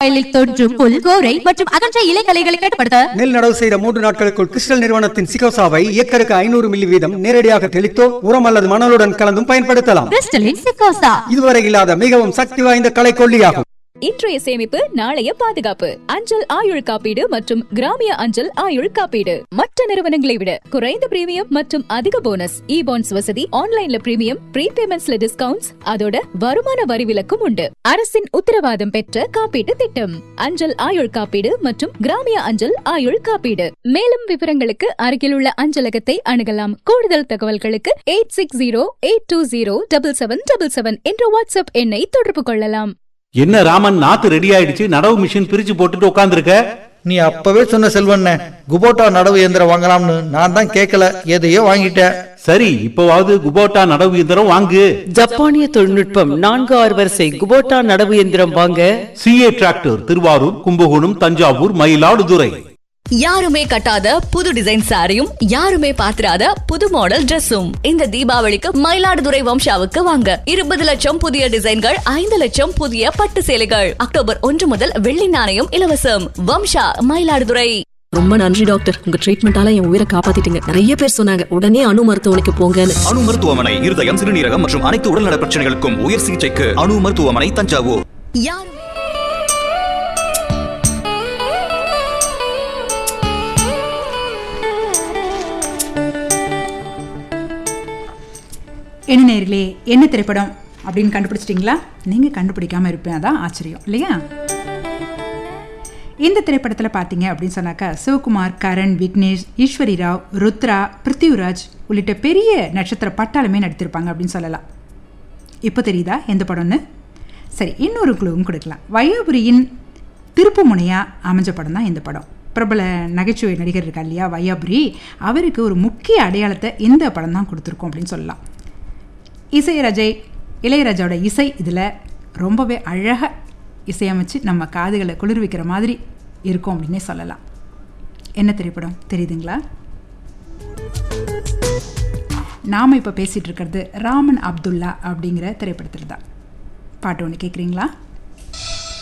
வயலில் தோன்றும் புல் கோரை மற்றும் அகன்ற இலைகளைகளை கட்டுப்படுத்த நெல் நடவு செய்த மூன்று நாட்களுக்குள் கிறிஸ்டல் நிறுவனத்தின் சிகோசாவை ஏக்கருக்கு ஐநூறு மில்லி வீதம் நேரடியாக தெளித்தோ உரம் அல்லது மணலுடன் கலந்தும் பயன்படுத்தலாம் கிறிஸ்டலின் சிக்கோசா இதுவரை இல்லாத மிகவும் சக்தி வாய்ந்த களைக்கொல்லியாகும் இன்றைய சேமிப்பு நாளைய பாதுகாப்பு அஞ்சல் ஆயுள் காப்பீடு மற்றும் கிராமிய அஞ்சல் ஆயுள் காப்பீடு மற்ற நிறுவனங்களை விட குறைந்த பிரீமியம் மற்றும் அதிக போனஸ் இ பாண்ட்ஸ் வசதி ஆன்லைன்ல பிரீமியம் ப்ரீபேமெண்ட்ஸ்ல டிஸ்கவுண்ட்ஸ் அதோட வருமான வரி விலக்கும் உண்டு அரசின் உத்தரவாதம் பெற்ற காப்பீட்டு திட்டம் அஞ்சல் ஆயுள் காப்பீடு மற்றும் கிராமிய அஞ்சல் ஆயுள் காப்பீடு மேலும் விவரங்களுக்கு அருகிலுள்ள அஞ்சலகத்தை அணுகலாம் கூடுதல் தகவல்களுக்கு eight six zero eight two zero double seven double seven என்ற வாட்ஸ்அப் எண்ணை தொடர்பு கொள்ளலாம் என்ன ராமன் நாத்து ரெடி ஆயிடுச்சு நடவு மிஷின் பிரிச்சு போட்டுட்டு உட்காந்துருக்க நீ அப்பவே சொன்ன செல்வண்ண குபோட்டா நடவு இயந்திரம் வாங்கலாம்னு நான் தான் கேட்கல எதையோ வாங்கிட்டேன் சரி இப்பவாவது குபோட்டா நடவு இயந்திரம் வாங்கு ஜப்பானிய தொழில்நுட்பம் நான்கு ஆறு வரிசை குபோட்டா நடவு எந்திரம் வாங்க சிஏ டிராக்டர் திருவாரூர் கும்பகோணம் தஞ்சாவூர் மயிலாடுதுறை யாருமே கட்டாத புது டிசைன் சாரியும் யாருமே பாத்திராத புது மாடல் Dressum இந்த தீபாவளிக்கு மயிலாடுதுறை வம்சாவுக்கு வாங்க இருபது லட்சம் புதிய டிசைன்கள் ஐந்து லட்சம் புதிய பட்டு சேலைகள் அக்டோபர் ஒன்று முதல் வெள்ளி நாணயம் இலவசம் வம்சா மயிலாடுதுறை ரொம்ப நன்றி டாக்டர் உங்க ட்ரீட்மெண்டால என் உயிரை காப்பாத்திட்டீங்க நிறைய பேர் சொன்னாங்க உடனே அணு மருத்துவமனைக்கு போங்கன்னு அணு மருத்துவமனை இருதயம் சிறுநீரகம் மற்றும் அனைத்து உடல்நல பிரச்சனைகளுக்கும் உயர் சிகிச்சைக்கு அணு மருத்துவமனை தஞ்சாவூர் யாருமே என்ன நேர்களே என்ன திரைப்படம் அப்படின்னு கண்டுபிடிச்சிட்டிங்களா நீங்கள் கண்டுபிடிக்காம இருப்பேன் அதான் ஆச்சரியம் இல்லையா இந்த திரைப்படத்தில் பார்த்தீங்க அப்படின்னு சொன்னாக்கா சிவகுமார் கரண் விக்னேஷ் ஈஸ்வரி ராவ் ருத்ரா பிருத்திவிராஜ் உள்ளிட்ட பெரிய நட்சத்திர பட்டாளமே நடித்திருப்பாங்க அப்படின்னு சொல்லலாம் இப்போ தெரியுதா எந்த படம்னு சரி இன்னொரு குழுவும் கொடுக்கலாம் வையாபுரியின் திருப்பு முனையாக அமைஞ்ச படம் தான் இந்த படம் பிரபல நகைச்சுவை நடிகர் இருக்கா இல்லையா வையாபுரி அவருக்கு ஒரு முக்கிய அடையாளத்தை இந்த படம் தான் கொடுத்துருக்கோம் அப்படின்னு சொல்லலாம் இசையராஜை இளையராஜாவோட இசை இதில் ரொம்பவே அழகாக இசையமைச்சு நம்ம காதுகளை குளிர்விக்கிற மாதிரி இருக்கும் அப்படின்னே சொல்லலாம் என்ன திரைப்படம் தெரியுதுங்களா நாம் இப்போ பேசிகிட்டு இருக்கிறது ராமன் அப்துல்லா அப்படிங்கிற திரைப்படத்தில் தான் பாட்டு ஒன்று கேட்குறீங்களா